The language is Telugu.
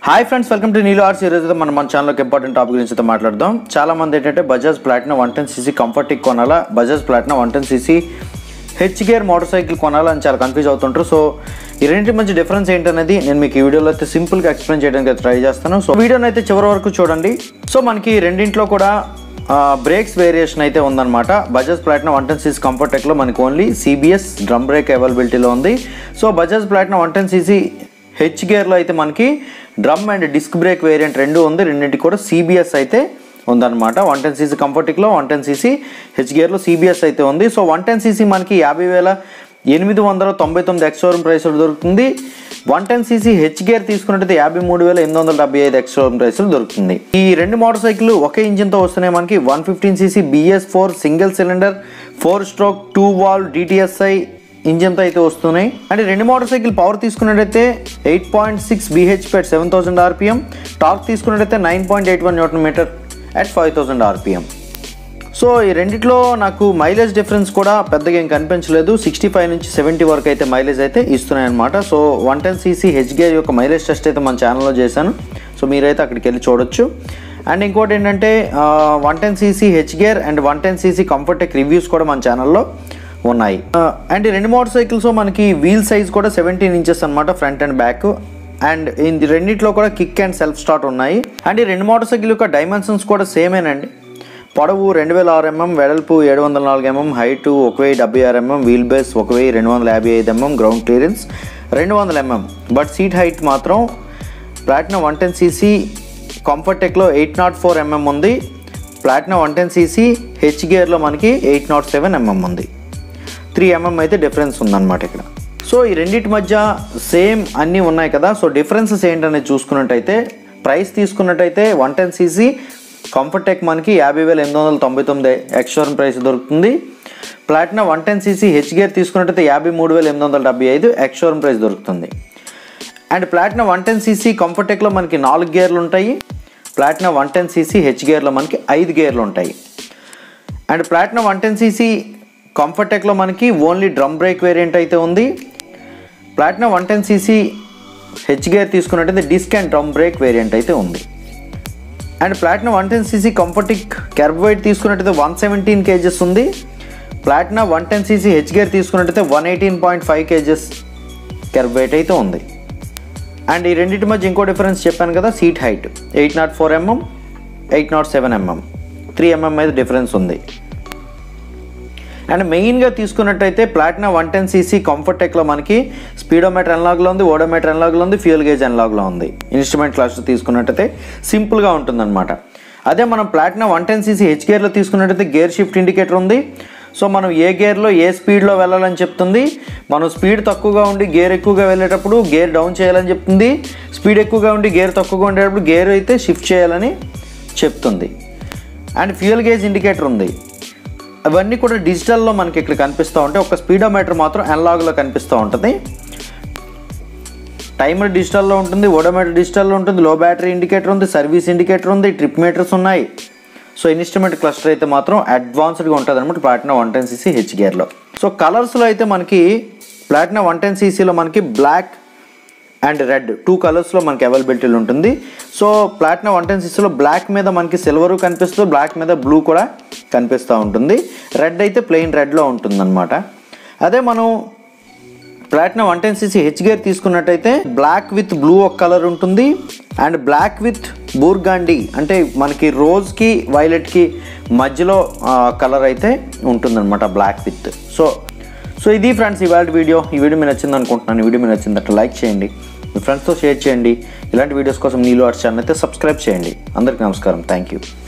hi friends welcome to Neelo arts ఈరోజు అయితే మనం మన ఛానల్కి ఇంపార్టెంట్ టాపిక్ గురించి అయితే మాట్లాడదాం చాలా మంది ఏంటంటే Bajaj Platina one ten CC Comfortec కొనాలా Bajaj Platina one ten CC H gear motorcycle కొనాలా అని చాలా కన్ఫ్యూజ్ అవుతుంటారు సో ఈ రెండింటి మధ్య డిఫరెన్స్ ఏంటనేది నేను మీకు ఈ వీడియోలో అయితే సింపుల్గా ఎక్స్ప్లెయిన్ చేయడానికి అయితే ట్రై చేస్తాను సో వీడియోని అయితే చివరి వరకు చూడండి సో మనకి రెండింటిలో కూడా బ్రేక్స్ వేరియేషన్ అయితే ఉందన్నమాట Bajaj Platina one ten CC comfort టెక్లో మనకి ఓన్లీ సిబిఎస్ డ్రమ్ బ్రేక్ అవైలబిలిటీలో ఉంది so Bajaj Platina one ten CC H గేర్లో అయితే మనకి drum and disc brake variant రెండు ఉంది రెండింటికి కూడా సిబిఎస్ అయితే ఉందన్నమాట వన్ టెన్ సీసీ కంఫర్టిక్లో వన్ టెన్ సీసీ హెచ్ గేర్లో సిబిఎస్ అయితే ఉంది సో వన్ టెన్ సీసీ మనకి యాభై వేల ఎనిమిది వందల తొంభై తొమ్మిది ఎక్స్షోరూమ్ ప్రైస్ దొరుకుతుంది one ten CC H gear తీసుకున్నట్టయితే యాభై మూడు వేల ఎనిమిది వందల డెబ్బై ఐదు ఎక్స్షోరూమ్ ప్రైస్ దొరుకుతుంది ఈ రెండు మోటార్ సైకిల్ ఒకే ఇంజిన్తో వస్తున్నాయి మనకి one fifteen CC BS four single cylinder four stroke two valve D T S I ఇంజిన్తో అయితే వస్తున్నాయి అంటే రెండు మోటార్ సైకిల్ పవర్ తీసుకున్నట్టయితే eight point six BHP at seven thousand RPM torque తీసుకున్నట్టయితే nine point eight one newton metre at five thousand RPM so ఈ రెండిట్లో నాకు మైలేజ్ డిఫరెన్స్ కూడా పెద్దగా ఏం కనిపించలేదు సిక్స్టీ ఫైవ్ నుంచి సెవెంటీ వరకు అయితే మైలేజ్ అయితే ఇస్తున్నాయి అనమాట so one ten CC H gear యొక్క మైలేజ్ టెస్ట్ అయితే మన ఛానల్లో చేశాను సో మీరైతే అక్కడికి వెళ్ళి చూడొచ్చు అండ్ ఇంకోటి ఏంటంటే one ten CC H gear and one ten CC Comfortec reviews కూడా మన ఛానల్లో ఉన్నాయి అండ్ ఈ రెండు మోటార్ సైకిల్స్ మనకి వీల్ సైజ్ కూడా సెవెంటీన్ ఇంచెస్ అనమాట ఫ్రంట్ అండ్ బ్యాక్ అండ్ ఈ రెండిట్లో కూడా కిక్ అండ్ సెల్ఫ్ స్టార్ట్ ఉన్నాయి అండ్ ఈ రెండు మోటార్ సైకిల్ యొక్క డైమెన్షన్స్ కూడా సేమేనండి పొడవు రెండు వేల ఆరు ఎంఎం వెడల్పు ఏడు వందల నాలుగు ఎంఎం హైట్ ఒక వెయ్యి డెబ్బై ఆరు ఎంఎం వీల్ బేస్ ఒక వెయ్యి రెండు వందల యాభై ఐదు ఎంఎం గ్రౌండ్ క్లియరెన్స్ రెండు వందల ఎంఎం బట్ సీట్ హైట్ మాత్రం ప్లాటినా వన్ టెన్ సీసీ కంఫర్టెక్లో ఎయిట్ నాట్ ఫోర్ ఎంఎం ఉంది Platina one ten CC H గేర్లో మనకి ఎయిట్ నాట్ సెవెన్ ఎంఎం ఉంది త్రీ ఎంఎం అయితే డిఫరెన్స్ ఉందన్నమాట ఇక్కడ సో ఈ రెండింటి మధ్య సేమ్ అన్నీ ఉన్నాయి కదా సో డిఫరెన్సెస్ ఏంటనేది చూసుకున్నట్టయితే ప్రైస్ తీసుకున్నట్టయితే వన్ టెన్ సీసీ కంఫర్టెక్ మనకి యాభై వేల ఎనిమిది వందల తొంభై తొమ్మిది ఎక్స్షోరూమ్ ప్రైస్ దొరుకుతుంది Platina one ten CC H gear తీసుకున్నట్టయితే యాభై మూడు వేల ఎనిమిది వందల డెబ్బై ఐదు ఎక్స్షోరూమ్ ప్రైస్ దొరుకుతుంది and Platina one ten CC కంఫర్టెక్లో మనకి నాలుగు గేర్లు ఉంటాయి Platina one ten CC H గేర్లో మనకి ఐదు గేర్లు ఉంటాయి and Platina one ten CC కంఫర్టెక్లో మనకి ఓన్లీ డ్రమ్ బ్రేక్ వేరియంట్ అయితే ఉంది Platina one ten CC H gear తీసుకున్నట్టయితే disc and drum brake variant అయితే ఉంది and Platina one ten CC Comfortec weight తీసుకున్నట్టయితే వన్ సెవెంటీన్ కేజెస్ ఉంది Platina one ten CC H gear తీసుకున్నట్టయితే one eighteen point five kgs weight అయితే ఉంది అండ్ ఈ రెండింటి మధ్య ఇంకో డిఫరెన్స్ చెప్పాను కదా seat height eight nought four MM eight nought seven MM three MM అయితే డిఫరెన్స్ ఉంది అండ్ మెయిన్గా తీసుకున్నట్టయితే ప్లాటినా వన్ టెన్ సీసీ కంఫర్టెక్లో మనకి స్పీడోమీటర్ ఎన్లాగ్లో ఉంది ఓడోమీటర్ ఎన్లాగ్లో ఉంది ఫ్యూయల్ గేజ్ ఎన్లాగ్లో ఉంది ఇన్స్ట్రుమెంట్ క్లాస్ తీసుకున్నట్టయితే సింపుల్గా ఉంటుందన్నమాట అదే మనం Platina one ten CC H గేర్లో తీసుకున్నట్టయితే గేర్ షిఫ్ట్ ఇండికేటర్ ఉంది సో మనం ఏ గేర్లో ఏ స్పీడ్లో వెళ్ళాలని చెప్తుంది మనం స్పీడ్ తక్కువగా ఉండి గేర్ ఎక్కువగా వెళ్ళేటప్పుడు గేర్ డౌన్ చేయాలని చెప్తుంది స్పీడ్ ఎక్కువగా ఉండి గేర్ తక్కువగా ఉండేటప్పుడు గేర్ అయితే షిఫ్ట్ చేయాలని చెప్తుంది అండ్ ఫ్యూయల్ గేజ్ ఇండికేటర్ ఉంది అవన్నీ కూడా డిజిటల్లో మనకి ఇక్కడ కనిపిస్తూ ఉంటాయి ఒక స్పీడోమీటర్ మాత్రం అనలాగ్లో కనిపిస్తూ ఉంటుంది టైమర్ డిజిటల్లో ఉంటుంది ఓడోమీటర్ డిజిటల్లో ఉంటుంది లో బ్యాటరీ ఇండికేటర్ ఉంది సర్వీస్ ఇండికేటర్ ఉంది ట్రిప్ మీటర్స్ ఉన్నాయి సో ఇన్స్ట్రుమెంట్ క్లస్టర్ అయితే మాత్రం అడ్వాన్స్డ్గా ఉంటుంది అనమాట Platina one ten CC H గేర్లో సో కలర్స్లో అయితే మనకి ప్లాటినా వన్ టెన్ సీసీలో మనకి బ్లాక్ అండ్ రెడ్ టూ కలర్స్లో మనకి అవైలబిలిటీలు ఉంటుంది సో ప్లాటినా వన్ టెన్ సీసీలో బ్లాక్ మీద మనకి సిల్వర్ కనిపిస్తుంది బ్లాక్ మీద బ్లూ కూడా కనిపిస్తూ ఉంటుంది రెడ్ అయితే ప్లెయిన్ రెడ్లో ఉంటుందన్నమాట అదే మనం Platina one ten CC H gear తీసుకున్నట్టయితే బ్లాక్ విత్ బ్లూ ఒక కలర్ ఉంటుంది అండ్ బ్లాక్ విత్ బూర్గాండి అంటే మనకి రోజ్కి వైలెట్కి మధ్యలో కలర్ అయితే ఉంటుందన్నమాట బ్లాక్ విత్ సో సో ఇది ఫ్రెండ్స్ ఇవాళ వీడియో ఈ వీడియో మీరు నచ్చింది అనుకుంటున్నాను ఈ వీడియో మీరు నచ్చిందంటే లైక్ చేయండి మీ ఫ్రెండ్స్తో షేర్ చేయండి ఇలాంటి వీడియోస్ కోసం నీలో ఆర్ట్స్ ఛానల్ అయితే సబ్స్క్రైబ్ చేయండి అందరికీ నమస్కారం థ్యాంక్ యూ